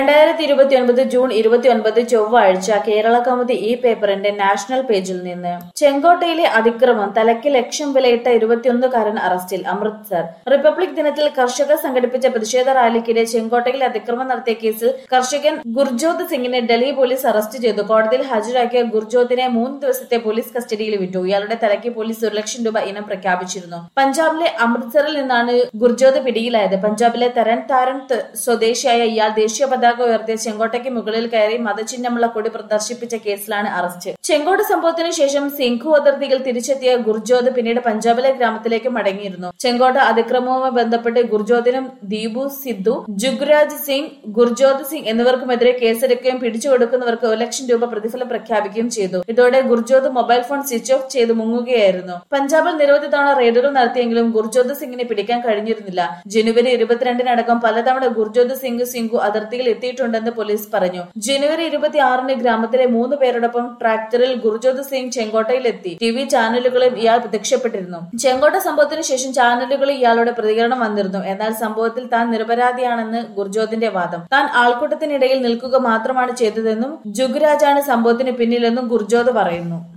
രണ്ടായിരത്തി ഇരുപത്തി ഒൻപത് ജൂൺ ഇരുപത്തി ഒൻപത് ചൊവ്വാഴ്ച കേരള കൗമുദി ഈ പേപ്പറിന്റെ നാഷണൽ പേജിൽ നിന്ന് ചെങ്കോട്ടയിലെ അതിക്രമം തലയ്ക്ക് ലക്ഷം വിലയിട്ട ഇരുപത്തിയൊന്നുകാരൻ അറസ്റ്റിൽ അമൃത്സർ റിപ്പബ്ലിക് ദിനത്തിൽ കർഷകർ സംഘടിപ്പിച്ച പ്രതിഷേധ റാലിക്കിടെ ചെങ്കോട്ടയിൽ അതിക്രമം നടത്തിയ കേസിൽ കർഷകൻ ഗുർജോത് സിംഗിനെ ഡൽഹി പോലീസ് അറസ്റ്റ് ചെയ്തു കോടതിയിൽ ഹാജരാക്കിയ ഗുർജോത്തിനെ മൂന്ന് ദിവസത്തെ പോലീസ് കസ്റ്റഡിയിൽ വിട്ടു ഇയാളുടെ തലയ്ക്ക് പോലീസ് ഒരു ലക്ഷം രൂപ ഇനം പ്രഖ്യാപിച്ചിരുന്നു പഞ്ചാബിലെ അമൃത്സറിൽ നിന്നാണ് ഗുർജോത് പിടിയിലായത് പഞ്ചാബിലെ തരൻ താരൻ ത- സ്വദേശിയായ ഇയാൾ ദേശീയ പതാക ഉയർത്തിയ ചെങ്കോട്ടയ്ക്ക് മുകളിൽ കയറി മതചിഹ്നമുള്ള കൊടി പ്രദർശിപ്പിച്ച കേസിലാണ് അറസ്റ്റ് ചെങ്കോട്ട സംഭവത്തിന് ശേഷം സിംഘു അതിർത്തിയിൽ തിരിച്ചെത്തിയ ഗുർജോത് പിന്നീട് പഞ്ചാബിലെ ഗ്രാമത്തിലേക്ക് മടങ്ങിയിരുന്നു ചെങ്കോട്ട അതിക്രമവുമായി ബന്ധപ്പെട്ട് ഗുർജോതിനും ദീപു സിദ്ധു ജുഗ്രാജ് സിംഗ് ഗുർജോത് സിംഗ് എന്നിവർക്കുമെതിരെ കേസെടുക്കുകയും പിടിച്ചുകൊടുക്കുന്നവർക്ക് ഒരു ലക്ഷം രൂപ പ്രതിഫലം പ്രഖ്യാപിക്കുകയും ചെയ്തു ഇതോടെ Gurjot mobile phone switch off ചെയ്ത് മുങ്ങുകയായിരുന്നു പഞ്ചാബിൽ നിരവധി തവണ റെയ്ഡുകൾ നടത്തിയെങ്കിലും ഗുർജോത് സിംഗിനെ പിടിക്കാൻ കഴിഞ്ഞിരുന്നില്ല ജനുവരി ഇരുപത്തിരണ്ടിനടക്കം പലതവണ ഗുർജോത് സിംഗ് സിംഗു അതിർത്തിയിൽ എത്തിയിട്ടുണ്ടെന്ന് പോലീസ് പറഞ്ഞു ജനുവരി ഇരുപത്തിയാറിന് ഗ്രാമത്തിലെ മൂന്ന് പേരോടൊപ്പം ട്രാക്ടറിൽ ഗുർജോത് സിംഗ് ചെങ്കോട്ടയിലെത്തി ടി വി ചാനലുകളിൽ ഇയാൾ പ്രത്യക്ഷപ്പെട്ടിരുന്നു ചെങ്കോട്ട സംഭവത്തിന് ശേഷം ചാനലുകളിൽ ഇയാളുടെ പ്രതികരണം വന്നിരുന്നു എന്നാൽ സംഭവത്തിൽ താൻ നിരപരാധിയാണെന്ന് ഗുർജോതിന്റെ വാദം താൻ ആൾക്കൂട്ടത്തിനിടയിൽ നിൽക്കുക മാത്രമാണ് ചെയ്തതെന്നും ജുഗുരാജാണ് സംഭവത്തിന് പിന്നിലെന്നും ഗുർജോത് പറയുന്നു